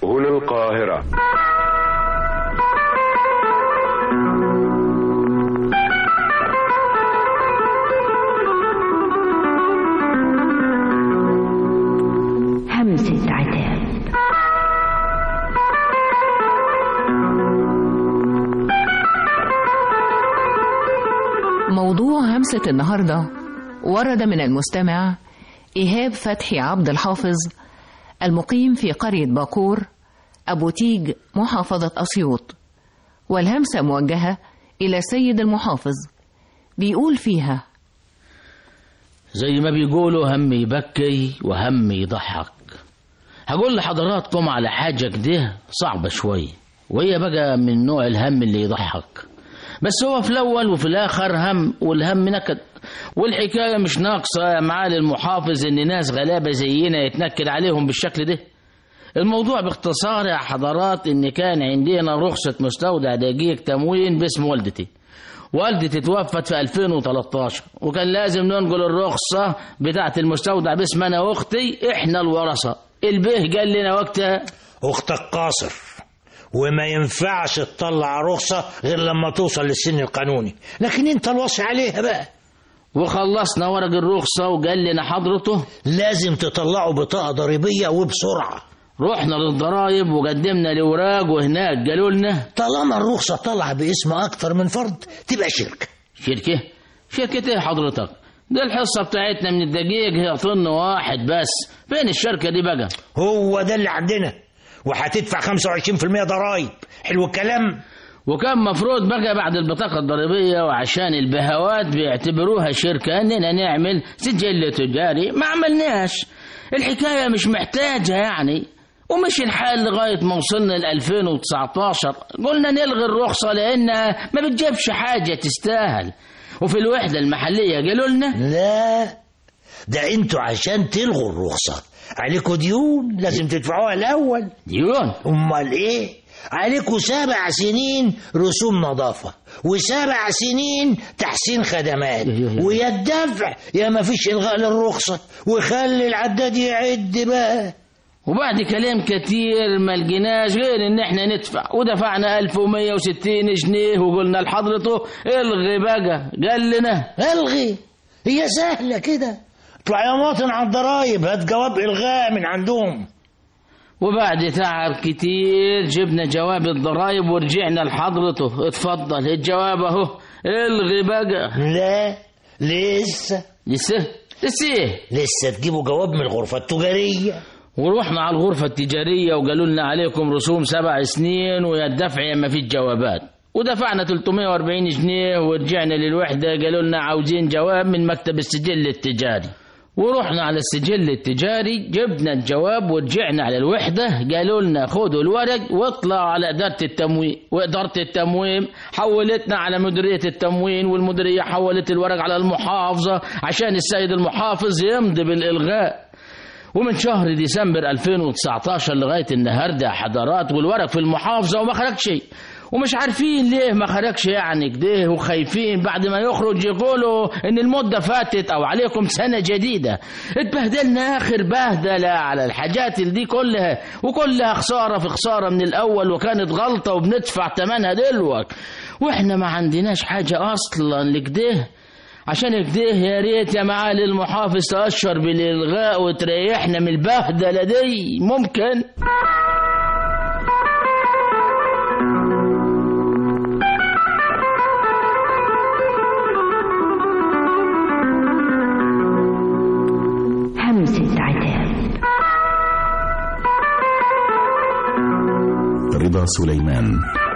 هنا القاهرة همسة عتاب موضوع همسة النهاردة ورد من المستمع إيهاب فتحي عبد الحافظ المقيم في قرية باكور أبو تيج محافظة أسيوط والهمسة موجهة إلى سيد المحافظ بيقول فيها زي ما بيقولوا هم يبكي وهم يضحك هقول لحضراتكم على حاجة كده صعبة شوية وهي بقى من نوع الهم اللي يضحك بس هو في الأول وفي الآخر هم والهم نكد والحكاية مش ناقصة يا معالي المحافظ إن ناس غلابة زينا يتنكد عليهم بالشكل ده الموضوع باختصار يا حضرات إن كان عندنا رخصة مستودع دقيق تموين باسم والدتي والدتي توفت في 2013 وكان لازم ننقل الرخصة بتاعة المستودع باسم أنا وأختي إحنا الورثة البيه قال لنا وقتها اختك قاصر وما ينفعش تطلع رخصة غير لما توصل للسن القانوني لكن انت الوصي عليها بقى وخلصنا ورق الرخصة وقال لنا حضرته لازم تطلعوا بطاقة ضريبية وبسرعة رحنا للضرايب وقدمنا الأوراق وهناك قالوا لنا طالما الرخصة طالعة باسم أكتر من فرد تبقى شركة شركة شركة ايه حضرتك ده الحصة بتاعتنا من الدقيق هي طن واحد بس فين الشركة دي بقى هو ده اللي عندنا وهتدفع 25% ضرايب حلو الكلام وكان مفروض بقى بعد البطاقة الضريبية وعشان البهوات بيعتبروها شركة اننا نعمل سجل تجاري ما عملناش الحكاية مش محتاجة يعني ومش الحال لغاية ما وصلنا ل 2019 قلنا نلغي الرخصة لأنها ما بتجيبش حاجة تستاهل وفي الوحدة المحلية قالوا لنا لا ده انتوا عشان تلغوا الرخصة عليكوا ديون لازم تدفعوها الأول ديون أمال إيه؟ عليكوا سبع سنين رسوم نظافة وسبع سنين تحسين خدمات ويا الدفع يا ما فيش إلغاء للرخصة وخلي العداد يعد بقى وبعد كلام كتير ما لقيناش غير ان احنا ندفع ودفعنا 1160 جنيه وقلنا لحضرته الغي بقى قال لنا الغي هي سهلة كده اطلع يا مواطن على الضرايب هات جواب إلغاء من عندهم وبعد تعب كتير جبنا جواب الضرايب ورجعنا لحضرته اتفضل الجواب اهو الغي بقى لا لسه لسه لسه ايه لسه تجيبوا جواب من الغرفة التجارية ورحنا على الغرفة التجارية وقالوا لنا عليكم رسوم سبع سنين ويا الدفع يا ما في جوابات ودفعنا 340 جنيه ورجعنا للوحدة قالوا لنا عاوزين جواب من مكتب السجل التجاري ورحنا على السجل التجاري جبنا الجواب ورجعنا على الوحدة قالوا لنا خذوا الورق واطلعوا على إدارة التموين وإدارة التموين حولتنا على مديرية التموين والمديرية حولت الورق على المحافظة عشان السيد المحافظ يمضي بالإلغاء ومن شهر ديسمبر 2019 لغاية النهاردة يا حضرات والورق في المحافظة وما خرجش شيء ومش عارفين ليه ما خرجش يعني كده وخايفين بعد ما يخرج يقولوا ان المدة فاتت او عليكم سنة جديدة اتبهدلنا اخر بهدلة على الحاجات دي كلها وكلها خسارة في خسارة من الاول وكانت غلطة وبندفع ثمنها دلوقتي واحنا ما عندناش حاجة اصلا لكده عشان كده يا ريت يا معالي المحافظ تأشر بالإلغاء وتريحنا من البهدلة دي ممكن همسة عتاب رضا سليمان